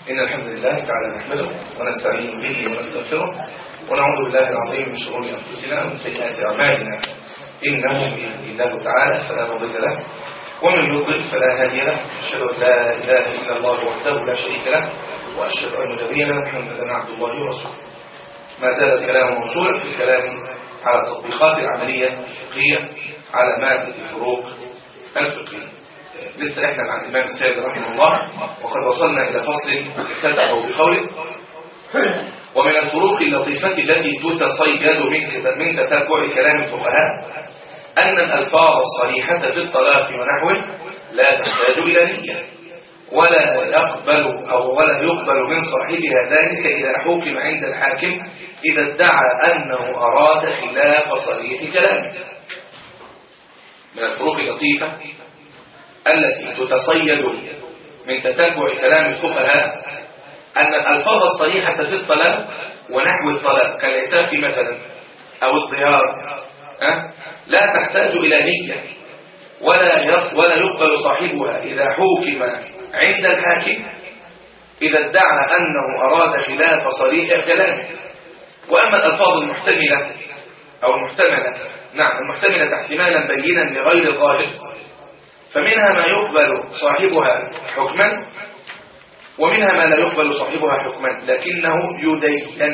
إن الحمد لله تعالى نحمده ونستعين به ونستغفره ونعوذ بالله العظيم من شرور أنفسنا ومن سيئات أعمالنا إنه من يهدي الله تعالى فلا مضل له ومن يضلل فلا هادي له أشهد أن لا إله إلا الله وحده لا شريك له وأشهد أن نبينا محمدا عبد الله ورسوله ما زال الكلام موصولا في الكلام على التطبيقات العملية الفقهية على مادة الفروق الفقهية لسه احنا مع الإمام السيد رحمه الله وقد وصلنا إلى فصل افتتحه بقوله ومن الفروق اللطيفة التي تتصيد من من تتبع كلام الفقهاء أن الألفاظ الصريحة في الطلاق ونحوه لا تحتاج إلى نية ولا يقبل أو ولا يقبل من صاحبها ذلك إذا حكم عند الحاكم إذا ادعى أنه أراد خلاف صريح كلامه من الفروق اللطيفة التي تتصيد من تتبع كلام الفقهاء أن الألفاظ الصريحة في الطلاق ونحو الطلاق كالعتاق مثلا أو الظهار أه؟ لا تحتاج إلى نية ولا ولا يقبل صاحبها إذا حكم عند الحاكم إذا ادعى أنه أراد خلاف صريح كلامه وأما الألفاظ المحتملة أو المحتملة نعم المحتملة احتمالا بينا لغير الظاهر فمنها ما يقبل صاحبها حكما ومنها ما لا يقبل صاحبها حكما لكنه يدين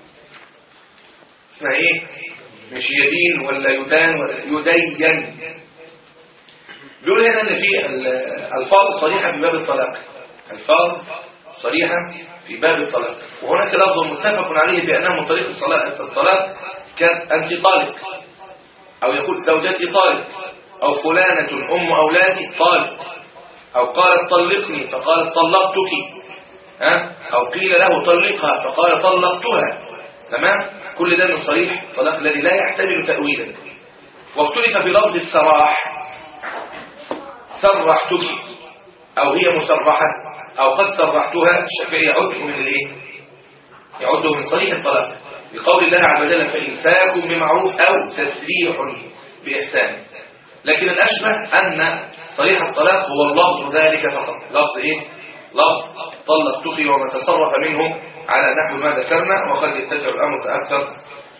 اسمها ايه مش يدين ولا يدان ولا يدين بيقول هنا ان في الفاظ صريحه في باب الطلاق الفاظ صريحه في باب الطلاق وهناك لفظ متفق عليه بانه من طريق الطلاق كان انت طالق او يقول زوجتي طالق او فلانه ام اولادي طالق او قالت طلقني فقالت طلقتك ها او قيل له طلقها فقال طلقتها تمام كل ده من صريح الطلاق الذي لا يحتمل تاويلا واختلف في لفظ السراح سرحتك او هي مسرحه او قد سرحتها الشافعي يعده من الايه يعده من صريح الطلاق لقول الله عز وجل فامساك بمعروف او تسريح باحسان لكن الاشبه ان صريح الطلاق هو اللفظ ذلك فقط لفظ ايه لفظ طلقتك وما تصرف منه على نحو ما ذكرنا وقد يتسع الامر اكثر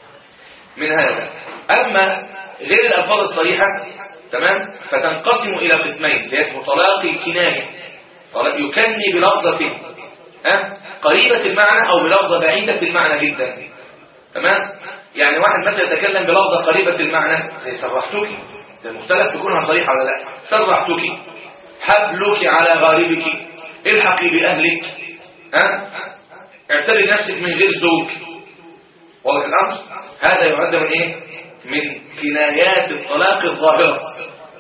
من هذا اما غير الالفاظ الصريحه تمام فتنقسم الى قسمين اللي اسمه طلاق الكنايه طلاق يكني بلفظه ها قريبه المعنى او بلفظه بعيده المعنى جدا تمام يعني واحد مثلا يتكلم بلفظه قريبه المعنى زي سرحتك ده مختلف تكونها صريحه ولا لا سرحتك حبلك على غاربك الحقي باهلك ها اعتبر نفسك من غير زوج واضح الامر هذا يعد من ايه من كنايات الطلاق الظاهره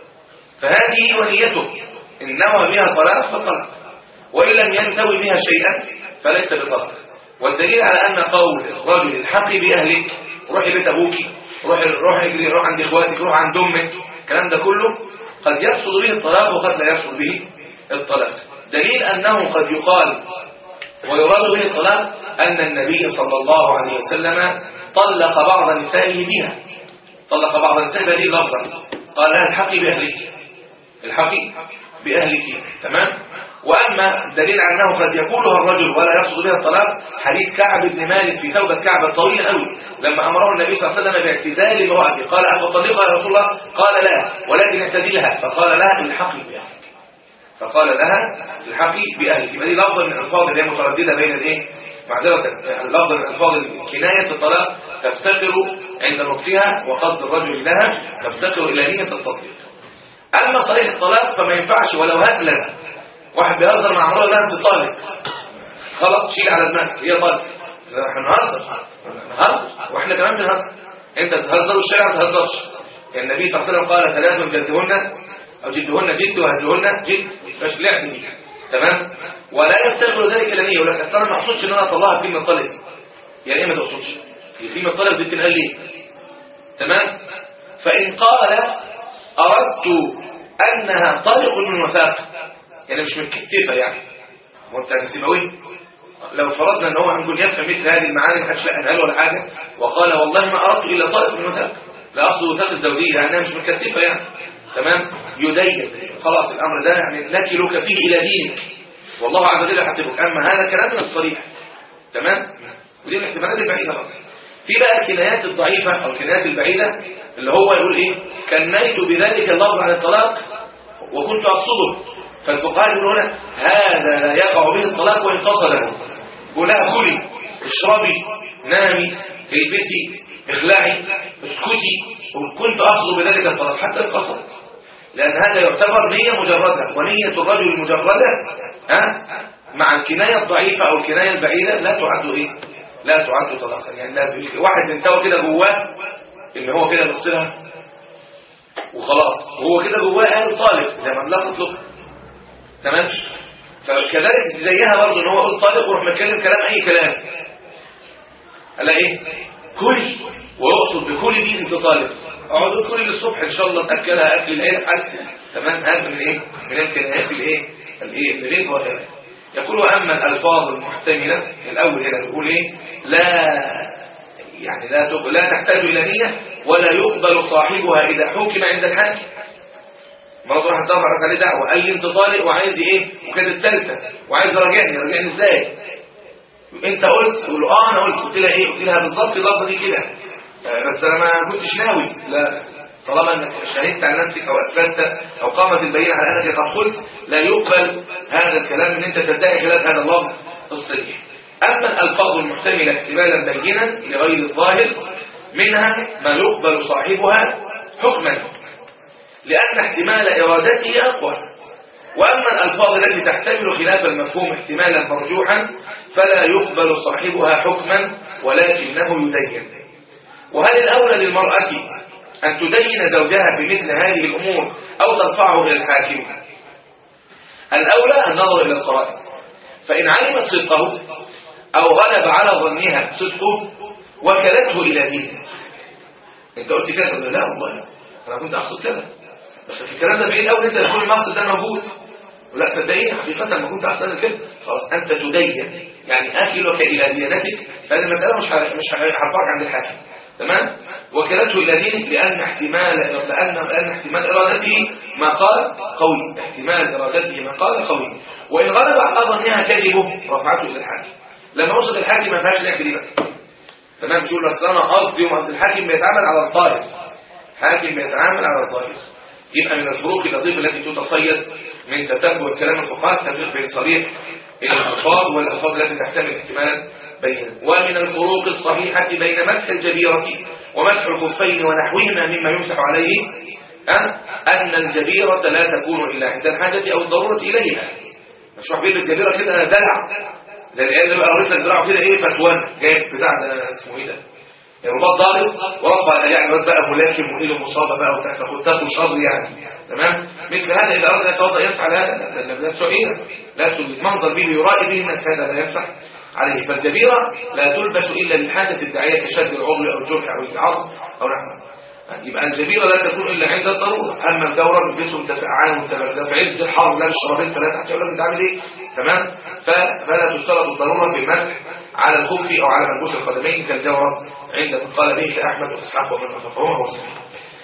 فهذه ونيته إن نوى بها طلاق فطلق وإن لم ينتوي بها شيئا فليس بطلاق والدليل على أن قول الرجل الحقي بأهلك روحي بيت أبوك روحي روح اجري روح عند إخواتك روح عند أمك الكلام ده كله قد يقصد به الطلاق وقد لا يقصد به الطلاق دليل أنه قد يقال ويراد به الطلاق أن النبي صلى الله عليه وسلم طلق بعض نسائه بها طلق بعض نسائه بهذه اللفظة قال لها الحقي بأهلك الحقي بأهلك تمام وأما دليل على أنه قد يقولها الرجل ولا يقصد بها الطلاق حديث كعب بن مالك في توبة كعب الطويل قوي لما أمره النبي صلى الله عليه وسلم باعتزال امرأته قال أفطلقها يا رسول الله قال لا ولكن اعتزلها فقال لها الحقي بأهلك فقال لها الحقي بأهلك يبقى دي لفظة من الألفاظ اللي هي مترددة بين الإيه معذرة اللفظة من ألفاظ كناية الطلاق تفتقر عند نطقها وقصد الرجل لها تفتقر إلى نية التطليق أما صريح الطلاق فما ينفعش ولو هزلا واحد بيهزر مع امرأة لها انت طالق خلاص شيل على دماغك هي طالق احنا نهزر نهزر واحنا كمان بنهزر انت بتهزر والشارع ما بتهزرش يعني النبي صلى الله عليه وسلم قال ثلاث جلدهن او جلدهن جد وهزلهن جد مش لعب دي تمام ولا يستغفر ذلك الى نيه يقول لك اصل انا ما اقصدش ان انا اطلعها كلمه طلق يعني ايه ما تقصدش كلمه طلق دي بتنقال ليه تمام فان قال أردت أنها طلق من وثاق يعني مش متكتفة يعني وانت سيبويه لو فرضنا ان هو هنقول يفهم مثل هذه المعاني ما حدش لقى ولا حاجه وقال والله ما اردت الا طلق من وثاق لا اقصد وثاق الزوجيه لانها مش متكتفه يعني تمام يدين خلاص الامر ده يعني نكلك فيه الى دينك والله عز وجل يحاسبك اما هذا كلام من الصريح تمام ودي من الاحتمالات البعيده خالص في بقى الكنايات الضعيفه او الكنايات البعيده اللي هو يقول ايه كنيت بذلك اللفظ عن الطلاق وكنت اقصده فالفقهاء يقولون هنا هذا لا يقع به الطلاق وان قصده يقول لها كلي اشربي نامي البسي اخلعي اسكتي وكنت اقصد بذلك الطلاق حتى القصد لان هذا يعتبر نيه مجرده ونيه الرجل المجرده ها مع الكنايه الضعيفه او الكنايه البعيده لا تعد ايه لا تعد طلاقا يعني لا في واحد انتوى كده جواه ان هو كده بص لها وخلاص هو كده جواه قال طالق لما لا تطلق تمام فكذلك زيها برضه ان هو يقول طالق ويروح متكلم كلام اي كلام قال لها ايه كلي ويقصد بكل دي انت طالب اقعد كل للصبح ان شاء الله تاكلها اكل العين حل تمام هذا من ايه من الكنايات الايه الايه الغير ظاهره يقول اما الالفاظ المحتمله الاول هنا يقول ايه لا يعني لا تق... لا تحتاج الى نيه ولا يقبل صاحبها اذا حكم عند الحاكم مرات راح تدور عليه دعوه قال لي انت طالق وعايز ايه وكانت الثالثه وعايز راجعني راجعني ازاي انت قلت تقول اه انا قلت قلت لها ايه قلت لها بالظبط اللفظه دي كده آه، بس انا ما كنتش ناوي لا طالما انك شهدت على نفسك او اثبتت او قامت البينه على انك قد قلت لا يقبل هذا الكلام ان انت تدعي خلال هذا اللفظ الصريح اما الالفاظ المحتمله احتمالا بينا لغير الظاهر منها ما يقبل صاحبها حكما لان احتمال ارادته اقوى وأما الألفاظ التي تحتمل خلاف المفهوم احتمالا مرجوحا فلا يقبل صاحبها حكما ولكنه يدين وهل الأولى للمرأة أن تدين زوجها بمثل هذه الأمور أو ترفعه إلى الحاكم الأولى النظر إلى القرائن فإن علمت صدقه أو غلب على ظنها صدقه وكلته إلى دينه أنت قلت كذا لا والله أنا كنت أقصد كذا بس الكلام ده بعيد قوي انت يكون المقصد ده موجود ولا صدقيني حقيقة ما كنت أصلا كده خلاص أنت تدين يعني آكلك إلى ديانتك فهذه المسألة مش مش هرفعك عند الحاكم تمام وكلته إلى دينك لأن احتمال لأن لأن احتمال إرادته ما قال قوي احتمال إرادته ما قال قوي وإن غلب على ظنها كذبه رفعته إلى الحاكم لما وصل الحاكم ما فيهاش نعمل دي بقى تمام شو اصل انا قصدي وما الحاكم بيتعامل على الظاهر حاكم بيتعامل على الظاهر يبقى من الفروق اللطيفه التي تتصيد من تتبع كلام الفقهاء تفريق بين صريح الألفاظ والألفاظ التي تحتمل احتمالا بينا ومن الفروق الصحيحة بين مسح الجبيرة ومسح الخفين ونحوهما مما يمسح عليه أه؟ أن الجبيرة لا تكون إلا عند الحاجة أو الضرورة إليها مش واحد بيلبس جبيرة كده دلع زي العيال اللي قريت لك دراعه كده ايه فتوان جايب بتاع ده اسمه ايه ده رباط ضارب ورفع يعني رد بقى ملاكم وايده مصابه بقى وتاخد تاخد شر يعني تمام مثل هذا اذا اراد يتوضا يفعل هذا لان لا سعيده لا المنظر به يرائي به الناس هذا لا يمسح عليه فالجبيره لا تلبس الا للحاجه الداعيه كشد العضو او الجرح او العظم او نحو يبقى الجبيره لا تكون الا عند الضروره اما الدوره بيلبسوا متسقعان ومتبرده في عز الحر لابس شرابين ثلاثه هتقول لك انت عامل ايه تمام فلا تشترط الضروره في المسح على الخف او على ملبوس القدمين كالجوره عند من قال به كاحمد واسحاق ومن وافقهما هو الصحيح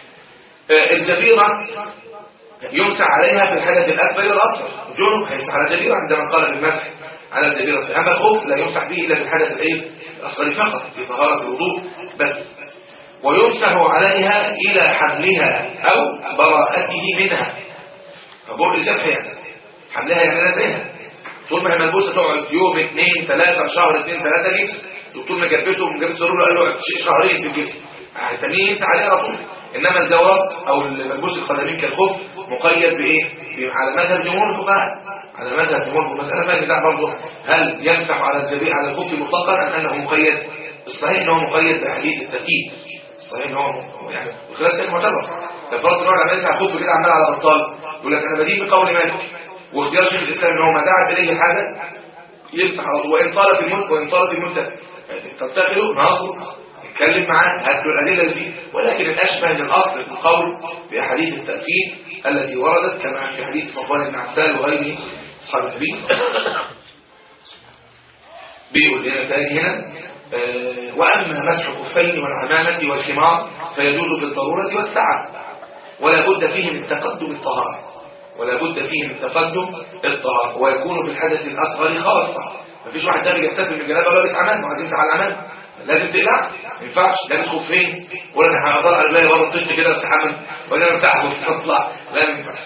الجبيره يمسح عليها في الحدث الاكبر والاصغر جنب هيمسح على الجبيره عندما قال بالمسح على الجبيره اما الخف لا يمسح به الا في الحدث الايه الاصغر فقط في طهاره الوضوء بس ويمسح عليها إلى حملها أو براءته منها فبور الجرح يعني حملها يعني نزيها طول ما هي ملبوسه تقعد يوم اثنين ثلاثة شهر اثنين ثلاثة جبس دكتور مجبسه ومجبس ضروري قال له شهرين في الجبس هتمين يمسح عليها على طول انما الجواب او الملبوس القدمين كالخف مقيد بايه على مذهب جمهور الفقهاء على مذهب جمهور المساله فيها نزاع برضه هل يمسح على الجبين على الخف مطلقا ام انه مقيد الصحيح انه مقيد بحديث التأكيد الصحيح ان هو يعني وخلاف سيد معتبر لفرض ان هو لما يمسح خف كده عمال على بطال يقول لك انا بدين بقول مالك واختيار شيخ الاسلام ان هو ما دعت اليه الحاجه يمسح على طول وان طالت المده وان طالت المده تتخذه ناظر اتكلم معاه هات له الادله اللي فيه ولكن الاشبه للاصل في القول باحاديث التاكيد التي وردت كما في حديث صفوان بن عسال وغيره اصحاب النبي صلى الله عليه وسلم بيقول لنا تاني هنا آه واما مسح الخفين والعمامه والخمار فيجوز في الضروره والسعه ولا بد فيه من تقدم الطهاره ولا بد فيه من تقدم الطهارة ويكون في الحدث الأصغر خاصة مفيش واحد داخل يغتسل من الجنابة ولا لابس عمال ما عايزين يمسح على العمال لازم تقلع ما ينفعش لابس خفين ولا انا هطلع رجلي بره الطشت كده استحمل ولا امسحه واطلع لا ما ينفعش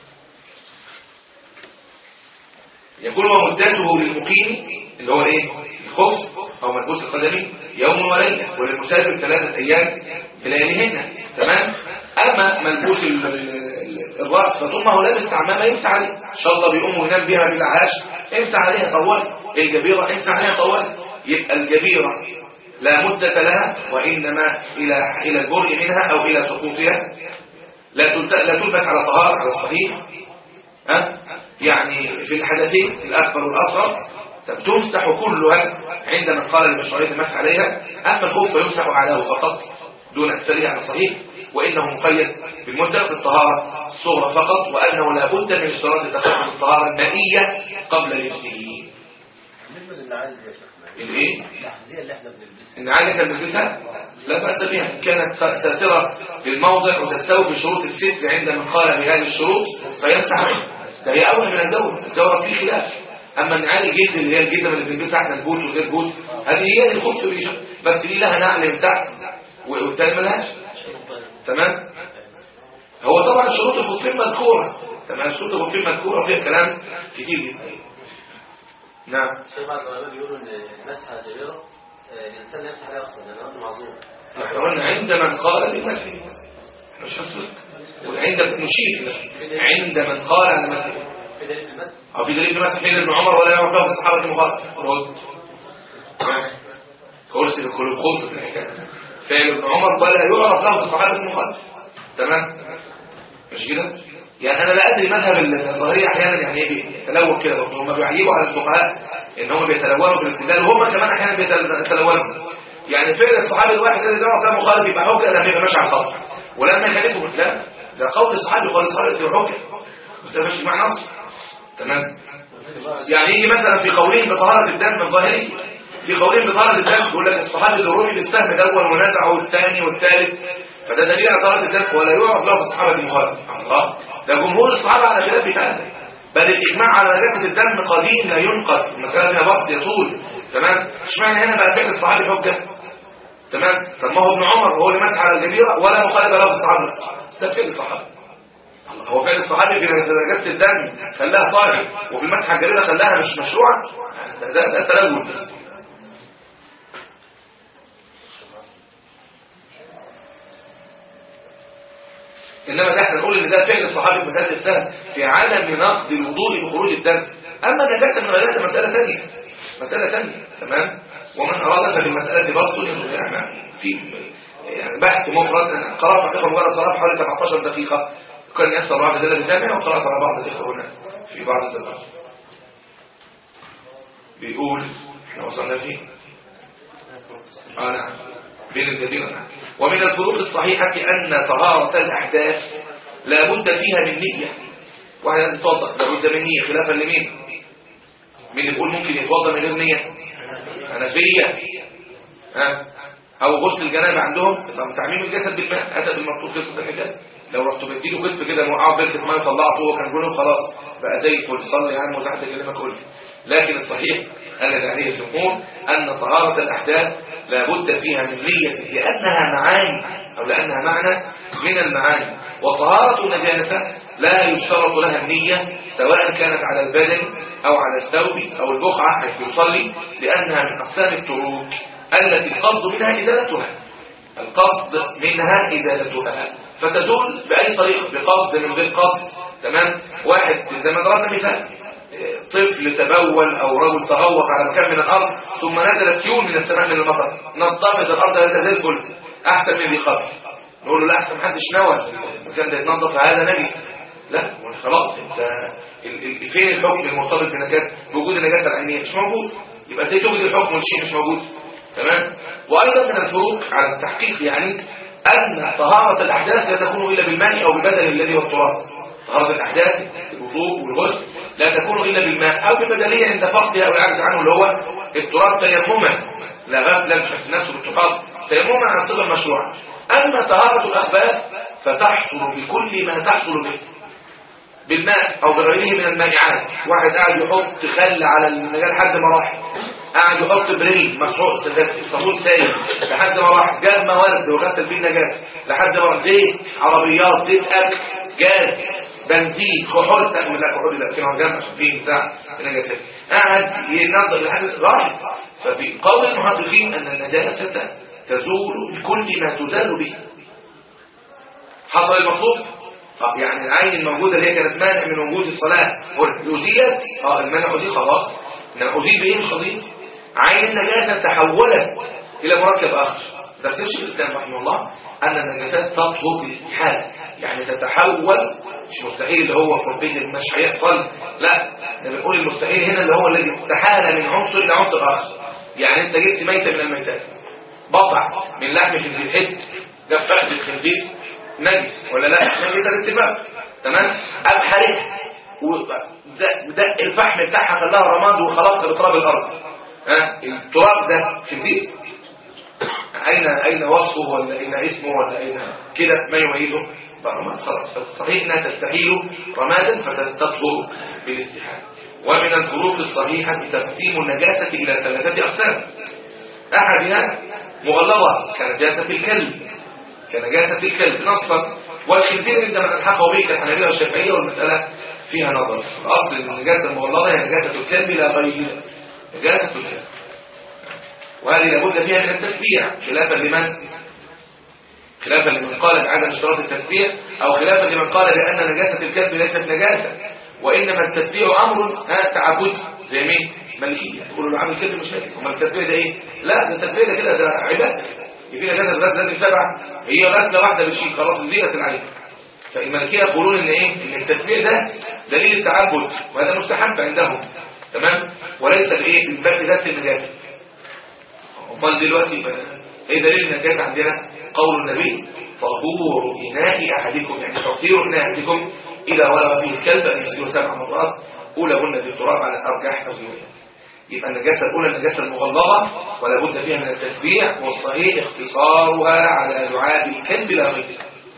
يقول ومدته للمقيم اللي هو الايه الخف او ملبوس القدمي يوم وليله وللمسافر ثلاثه ايام بلياليهن تمام اما ملبوس ال- ال- الراس فطول ما هو لابس عمامه يمسح عليه ان شاء الله بيقوم وينام بيها بالعاش امسح عليها طوال الجبيره امسح عليها طوال يبقى الجبيره لا مدة لها وإنما إلى إلى البرء منها أو إلى سقوطها لا تلت- لا تلبس على طهارة على الصحيح ها يعني في الحدثين الأكبر والأصغر طب تمسح كلها عندما قال لمشروعية المسح عليها أما الخف فيمسح عليه فقط دون أسفله على الصحيح وإنه مقيد بالمدة في الطهارة الصغرى فقط وأنه لا بد من اشتراط تخلف الطهارة المائية قبل لبسه بالنسبه للنعال دي يا شيخنا الإيه؟ الأحذية اللي احنا بنلبسها النعال اللي بنلبسها لا بأس بها إن كانت سا- ساترة للموضع وتستوفي شروط الست عندما قال بهذه الشروط فيمسح عليها ده هي أول من الزور الزور فيه خلاف أما النعال الجلد اللي هي الجزم اللي بنلبسها احنا البوت وغير بوت هذه هي الخف اللي- بس دي لها نعل من تحت و- والتاني ملهاش تمام هو طبعا شروط الخفين مذكورة تمام شروط الخفين مذكورة فيها كلام كتير جدا نعم شيخ بعض العلماء بيقولوا ان المسح على الجبيره آه، الانسان لا يمسح عليها اصلا لان الارض معذور احنا قلنا عند من قال بالمسح احنا مش هنصدق وعند نشير عند من قال عن المسح في دليل المسح او في دليل بمسح فعل ابن عمر ولا يعرف له في الصحابه المخالف رد كرسي الكل خلصت الحكايه فعل ابن عمر ولا يعرف له في الصحابه المخالف تمام مش كده يعني انا لا ادري مذهب الظاهريه احيانا يعني ايه بيتلون كده برضه هم بيعيبوا على الفقهاء ان هم بيتلونوا في الاستدلال وهم كمان احيانا بيتلونوا يعني فعل الصحابي الواحد الذي يعرف له مخالف يبقى حجه لما يبقى ماشي على الخط ولما يخالفه لا ده قول الصحابي قول الصحابي يصير حجه بس ده ماشي مع نص تمام يعني يجي مثلا في قولين بطهارة الدم الظاهري في قولين بطهارة الدم يقول لك الصحابي اللي رمي بالسهم الاول ونزعه الثاني والثالث فده دليل على طهارة الدم ولا يعرف له في الصحابة المخالف الله ده جمهور الصحابة على خلاف هذا بل الإجماع على نجاسة الدم قديم لا ينقض المسألة فيها بسط يطول تمام اشمعنى هنا بقى فعل الصحابي حجة تمام طب ما هو ابن عمر هو اللي مسح على الجبيرة ولا مخالف له في الصحابة ده فعل الصحابة هو فعل الصحابي في نجاسة الدم خلاها طاهر وفي المسح على الجبيرة خلاها مش مشروعة ده ده, ده تلون انما ده احنا نقول ان ده فعل الصحابي في مسألة السهل في عدم نقد الوضوء بخروج الدم اما النجاسة من غيرها مسألة ثانية مسألة ثانية تمام ومن اراد ففي المسألة بسط يعني في يعني بحث مفرد انا قرأت مع الاخوه مجرد قرأت حوالي 17 دقيقة كان يسر بعض الدلال الجامعة وقرأت على بعض الإخوة هنا في بعض الدلال بيقول احنا وصلنا فين اه نعم بين الكبيرة نعم ومن الفروق الصحيحة أن طهارة الأحداث لا بد فيها من نية واحد لازم يتوضا لا بد من نية خلافا لمين مين اللي بيقول ممكن يتوضا من غير نية حنفية ها او غسل الجنابه عندهم طب تعميم الجسد بالماء اتى بالمطلوب قصه الحجاب لو رحت مديله كتف كده موقعه بركه ميه وطلعته وهو كان جنوب خلاص بقى زي الفل صلي يا عم وزحت كلمه كل لكن الصحيح الذي عليه الجمهور ان طهاره الاحداث لابد فيها من نيه لانها معاني او لانها معنى من المعاني وطهاره النجاسه لا يشترط لها النيه سواء كانت على البدن او على الثوب او البقعه حيث يصلي لانها من اقسام التروك التي القصد منها ازالتها القصد منها ازالتها فتدل بأي طريقة بقصد من غير قصد تمام واحد زي ما ضربنا مثال طفل تبول أو رجل تغوط على مكان من الأرض ثم نزلت سيول من السماء من المطر نظفت الأرض هذا زي الفل أحسن من ذي قبل نقول له لا أحسن محدش نوى المكان ده يتنظف هذا نجس لا خلاص انت ال- ال- فين الحكم المرتبط بالنجاسة بوجود النجاسة العينية مش موجود يبقى ازاي توجد الحكم والشيء مش موجود تمام وأيضا من الفروق على التحقيق يعني أن طهارة الأحداث لا تكون إلا بالماء أو بالبدن الذي هو التراب طهارة الأحداث الوضوء والغسل لا تكون إلا بالماء أو بالبدنية عند فقدها أو العجز عنه اللي هو التراب تيمما لا غسلا مش غسل نفسه بالتراب تيمما على الصيغة المشروعة أما طهارة الأخباث فتحصل بكل ما تحصل به بالماء او بغيره من المائعات واحد قاعد يحط خل على المجال لحد ما راح قاعد يحط بريل مسحوق صابون سايل لحد ما راح جاب موارد وغسل بيه النجاسه لحد ما راح زيت عربيات زيت اكل جاز بنزين كحول لا لا كحول لا في جنب عشان فيه مساحه النجاسات قاعد ينظف لحد راحت ففي قول المحققين ان النجاسه تزول بكل ما تزال به حصل المطلوب اه يعني العين الموجودة اللي هي كانت مانع من وجود الصلاة أزيلت اه المانع أزيل خلاص إنما أزيل بإيه مش قضية عين النجاسة تحولت إلى مركب آخر ده تفسير الإسلام رحمه الله أن النجاسات تطهر بالاستحالة يعني تتحول مش مستحيل اللي هو في البيت مش هيحصل لا احنا بنقول المستحيل هنا اللي هو الذي استحال من عنصر إلى عنصر آخر يعني أنت جبت ميتة من الميتات بطع من لحم خنزير حد جاب فخذ الخنزير نجس ولا لا نجس الاتفاق تمام ام حرق ودق الفحم بتاعها خلاها رماد وخلاص بتراب الارض ها التراب ده خنزير اين اين وصفه ولا اين اسمه ولا اين كده ما يميزه رماد خلاص فالصحيح انها تستحيل رمادا فتطهر بالاستحاله ومن الظروف الصحيحه تقسيم النجاسه الى ثلاثه اقسام احدها مغلظه كنجاسه الكلب كنجاسة الكلب نصا والخنزير عندما نلحقه به كالحنابلة والشافعية والمسألة فيها نظر الأصل أن النجاسة المغلظة هي نجاسة الكلب لا غير نجاسة الكلب وهذه لابد فيها من التسبيع خلافا لمن خلافا لمن قال بعدم اشتراط التسبيع أو خلافا لمن قال بأن نجاسة الكلب ليست نجاسة وإنما التسبيع أمر ها تعبدي زي مين؟ ملكية تقولوا له عامل الكلب مش نجس امال التسبيع ده ايه؟ لا ده التسبيع ده كده ده عبادة في نجاسة بس لازم سبعة هي غسلة واحدة بالشيء خلاص زينة العين فالملكية يقولون ان ايه ان التسبيح ده دليل التعبد وهذا مستحب عندهم تمام وليس بايه من باب ذات النجاسة امال دلوقتي ايه دليل النجاسة عندنا قول النبي طهور اناء احدكم يعني تطهير اناء احدكم اذا ولغ فيه الكلب ان يسير سبع مرات اولهن بالتراب على ارجح الروايات يبقى النجاسة الأولى النجاسة المغلظة ولا بد فيها من التسبيع والصحيح اختصارها على لعاب الكلب لا غير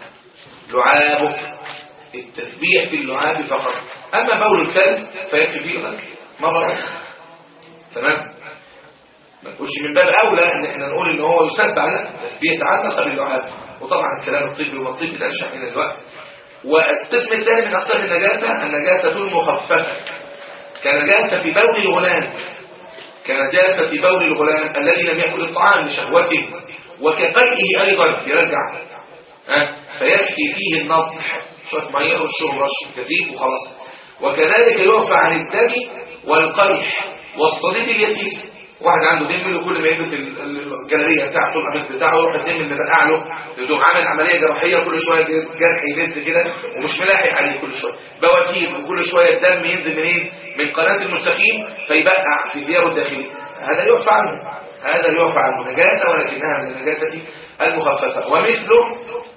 لعابه التسبيع في اللعاب فقط أما بول الكلب فيكفي فيه غسل مرة تمام ما نقولش من باب أولى إن احنا نقول إن هو يسبع لا التسبيع تعلق باللعاب وطبعا الكلام الطبي والطبي لا نشأ من الوقت والقسم الثاني من أقسام النجاسة النجاسة المخففة كنجاسة في بول الغلام كنجاسة بول الغلام الذي لم يأكل الطعام لشهوته وكقيئه أيضا يرجع ها فيكفي فيه النضح شوية مية والشرب رش كثيف وخلاص وكذلك يعفى عن الدم والقرح والصديد اليسير واحد عنده دم وكل ما يلبس الجلابيه بتاعته القميص بتاعه يروح الدم اللي بقع له يدوم عامل عمليه جراحيه كل شويه جرح يلز كده ومش ملاحق عليه كل شويه بواسير وكل شويه الدم ينزل منين من قناه المستقيم فيبقع في ثيابه الداخليه هذا يعفى عنه هذا يعفى عنه نجاسه ولكنها من النجاسه المخففه ومثله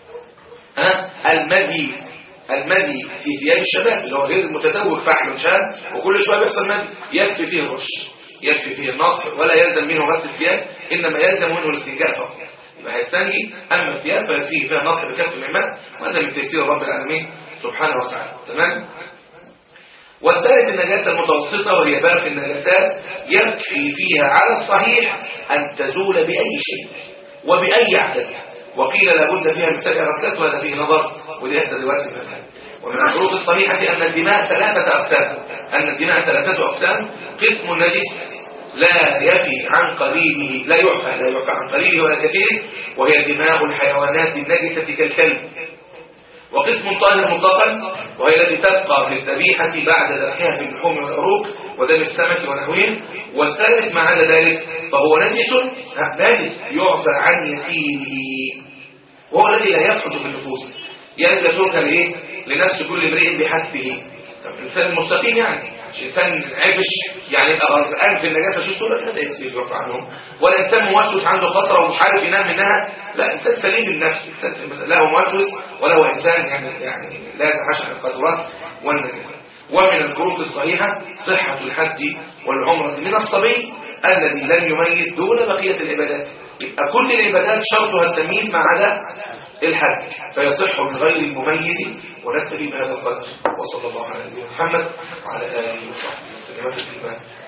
ها المدي المدي في ثياب الشباب اللي هو غير المتزوج فحم شاب وكل شويه بيحصل مدي يكفي فيه الرش يكفي فيه النطح ولا يلزم منه غسل الثياب انما يلزم منه الاستنجاء فقط يبقى هيستنجي اما الثياب فيكفيه فيها نطح بكف من ماء وهذا من تيسير رب العالمين سبحانه وتعالى تمام والثالث النجاسة المتوسطة وهي باقي النجاسات يكفي فيها على الصحيح أن تزول بأي شيء وبأي عدد وقيل لابد فيها من سبع غسلات وهذا فيه نظر ودي إحدى الروايات المذهب ومن الشروط الصحيحة أن الدماء ثلاثة أقسام أن الدماء ثلاثة أقسام قسم نجس لا يفي عن قليله لا يعفى لا يعفى عن قليله ولا كثير وهي دماء الحيوانات النجسة كالكلب وقسم طاهر مطلقا وهي التي تبقى في الذبيحة بعد ذبحها في اللحوم والعروق ودم السمك ونحوه والثالث ما عدا ذلك فهو نجس نجس يعفى عن يسيره وهو الذي لا يفحش في النفوس يعني لا ترك لايه لنفس كل امرئ بحسبه طب الانسان المستقيم يعني مش انسان عفش يعني غرقان في النجاسه شو تقول هذا يسير يعفى عنه ولا انسان موسوس عنده خطره ومش عارف ينام منها لا انسان سليم النفس انسان لا هو موسوس ولا هو انسان يعني يعني لا يتحاشى عن القذورات والنجاسه ومن الفروق الصحيحه صحه الحج والعمره من الصبي الذي لم يميز دون بقية العبادات يبقى كل العبادات شرطها التمييز ما عدا الحد فيصح من غير المميز ونكتفي بهذا القدر وصلى الله على نبينا محمد وعلى آله وصحبه وسلم تسليما